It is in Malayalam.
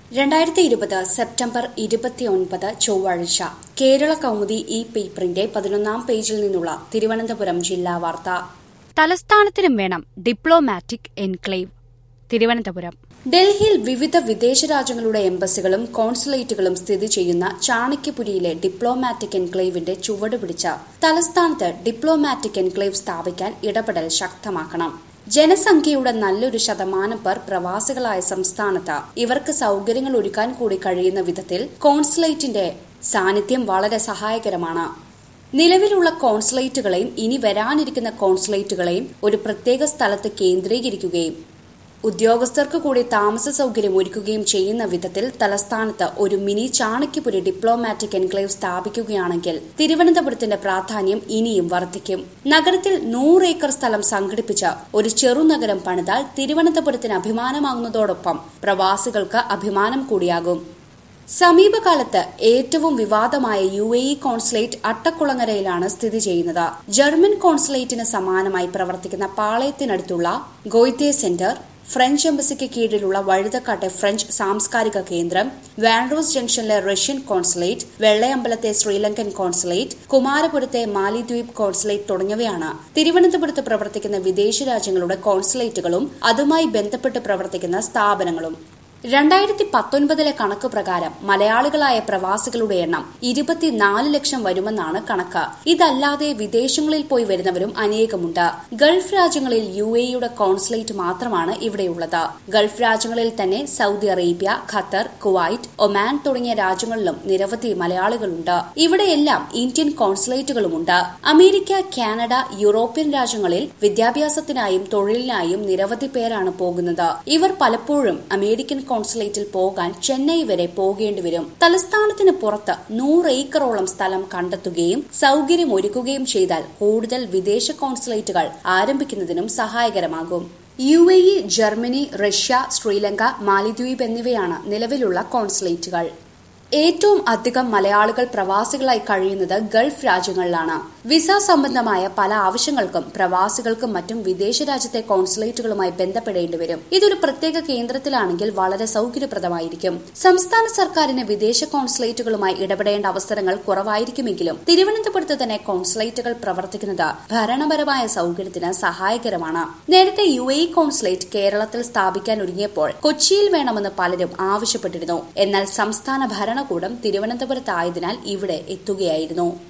രണ്ടായിരത്തി ഇരുപത് സെപ്റ്റംബർ ഇരുപത്തിയൊൻപത് ചൊവ്വാഴ്ച കേരള കൗമുദി ഈ പേപ്പറിന്റെ പതിനൊന്നാം പേജിൽ നിന്നുള്ള തിരുവനന്തപുരം ജില്ലാ വാർത്ത തലസ്ഥാനത്തിനും വേണം ഡിപ്ലോമാറ്റിക് എൻക്ലേവ് തിരുവനന്തപുരം ഡൽഹിയിൽ വിവിധ വിദേശ രാജ്യങ്ങളുടെ എംബസികളും കോൺസുലേറ്റുകളും സ്ഥിതി ചെയ്യുന്ന ചാണക്യപുരിയിലെ ഡിപ്ലോമാറ്റിക് എൻക്ലേവിന്റെ ചുവട് പിടിച്ച തലസ്ഥാനത്ത് ഡിപ്ലോമാറ്റിക് എൻക്ലേവ് സ്ഥാപിക്കാൻ ഇടപെടൽ ശക്തമാക്കണം ജനസംഖ്യയുടെ നല്ലൊരു ശതമാനം പേർ പ്രവാസികളായ സംസ്ഥാനത്ത് ഇവർക്ക് സൗകര്യങ്ങൾ ഒരുക്കാൻ കൂടി കഴിയുന്ന വിധത്തിൽ കോൺസുലേറ്റിന്റെ സാന്നിധ്യം വളരെ സഹായകരമാണ് നിലവിലുള്ള കോൺസുലേറ്റുകളെയും ഇനി വരാനിരിക്കുന്ന കോൺസുലേറ്റുകളെയും ഒരു പ്രത്യേക സ്ഥലത്ത് കേന്ദ്രീകരിക്കുകയും ഉദ്യോഗസ്ഥർക്ക് കൂടി താമസ സൗകര്യം ഒരുക്കുകയും ചെയ്യുന്ന വിധത്തിൽ തലസ്ഥാനത്ത് ഒരു മിനി ചാണക്യപുരി ഡിപ്ലോമാറ്റിക് എൻക്ലേവ് സ്ഥാപിക്കുകയാണെങ്കിൽ തിരുവനന്തപുരത്തിന്റെ പ്രാധാന്യം ഇനിയും വർദ്ധിക്കും നഗരത്തിൽ നൂറ് ഏക്കർ സ്ഥലം സംഘടിപ്പിച്ച ഒരു ചെറുനഗരം പണിതാൽ തിരുവനന്തപുരത്തിന് അഭിമാനമാകുന്നതോടൊപ്പം പ്രവാസികൾക്ക് അഭിമാനം കൂടിയാകും സമീപകാലത്ത് ഏറ്റവും വിവാദമായ യു എ ഇ കോൺസുലേറ്റ് അട്ടക്കുളങ്ങരയിലാണ് സ്ഥിതി ചെയ്യുന്നത് ജർമ്മൻ കോൺസുലേറ്റിന് സമാനമായി പ്രവർത്തിക്കുന്ന പാളയത്തിനടുത്തുള്ള ഗോയ്തേ സെന്റർ ഫ്രഞ്ച് എംബസിക്ക് കീഴിലുള്ള വഴുതക്കാട്ടെ ഫ്രഞ്ച് സാംസ്കാരിക കേന്ദ്രം വാൻഡ്രോസ് ജംഗ്ഷനിലെ റഷ്യൻ കോൺസുലേറ്റ് വെള്ളയമ്പലത്തെ ശ്രീലങ്കൻ കോൺസുലേറ്റ് കുമാരപുരത്തെ മാലിദ്വീപ് കോൺസുലേറ്റ് തുടങ്ങിയവയാണ് തിരുവനന്തപുരത്ത് പ്രവർത്തിക്കുന്ന വിദേശ രാജ്യങ്ങളുടെ കോൺസുലേറ്റുകളും അതുമായി ബന്ധപ്പെട്ട് പ്രവർത്തിക്കുന്ന സ്ഥാപനങ്ങളും രണ്ടായിരത്തി പത്തൊൻപതിലെ കണക്ക് പ്രകാരം മലയാളികളായ പ്രവാസികളുടെ എണ്ണം ഇരുപത്തിനാല് ലക്ഷം വരുമെന്നാണ് കണക്ക് ഇതല്ലാതെ വിദേശങ്ങളിൽ പോയി വരുന്നവരും അനേകമുണ്ട് ഗൾഫ് രാജ്യങ്ങളിൽ യു എയുടെ കോൺസുലേറ്റ് മാത്രമാണ് ഇവിടെയുള്ളത് ഗൾഫ് രാജ്യങ്ങളിൽ തന്നെ Saudi Arabia Qatar Kuwait Oman തുടങ്ങിയ രാജ്യങ്ങളിലും നിരവധി മലയാളികളുണ്ട് ഇവിടെയെല്ലാം ഇന്ത്യൻ കോൺസുലേറ്റുകളുമുണ്ട് അമേരിക്ക കാനഡ യൂറോപ്യൻ രാജ്യങ്ങളിൽ വിദ്യാഭ്യാസത്തിനായും തൊഴിലിനായും നിരവധി പേരാണ് പോകുന്നത് ഇവർ പലപ്പോഴും അമേരിക്കൻ കോൺസുലേറ്റിൽ പോകാൻ ചെന്നൈ വരെ പോകേണ്ടി വരും തലസ്ഥാനത്തിന് പുറത്ത് നൂറ് ഏക്കറോളം സ്ഥലം കണ്ടെത്തുകയും സൗകര്യം ഒരുക്കുകയും ചെയ്താൽ കൂടുതൽ വിദേശ കോൺസുലേറ്റുകൾ ആരംഭിക്കുന്നതിനും സഹായകരമാകും U A E Germany Russia Sri Lanka Malidweep എന്നിവയാണ് നിലവിലുള്ള കോൺസുലേറ്റുകൾ ഏറ്റവും അധികം മലയാളികൾ പ്രവാസികളായി കഴിയുന്നത് ഗൾഫ് രാജ്യങ്ങളിലാണ് വിസ സംബന്ധമായ പല ആവശ്യങ്ങൾക്കും പ്രവാസികൾക്കും മറ്റും വിദേശ രാജ്യത്തെ കോൺസുലേറ്റുകളുമായി ബന്ധപ്പെടേണ്ടി വരും ഇതൊരു പ്രത്യേക കേന്ദ്രത്തിലാണെങ്കിൽ വളരെ സൗകര്യപ്രദമായിരിക്കും സംസ്ഥാന സർക്കാരിന് വിദേശ കോൺസുലേറ്റുകളുമായി ഇടപെടേണ്ട അവസരങ്ങൾ കുറവായിരിക്കുമെങ്കിലും തിരുവനന്തപുരത്ത് തന്നെ കോൺസുലേറ്റുകൾ പ്രവർത്തിക്കുന്നത് ഭരണപരമായ സൗകര്യത്തിന് സഹായകരമാണ് നേരത്തെ യു എ കോൺസുലേറ്റ് കേരളത്തിൽ സ്ഥാപിക്കാൻ ഒരുങ്ങിയപ്പോൾ കൊച്ചിയിൽ വേണമെന്ന് പലരും ആവശ്യപ്പെട്ടിരുന്നു എന്നാൽ സംസ്ഥാന ഭരണകൂടം തിരുവനന്തപുരത്തായതിനാൽ ഇവിടെ എത്തുകയായിരുന്നു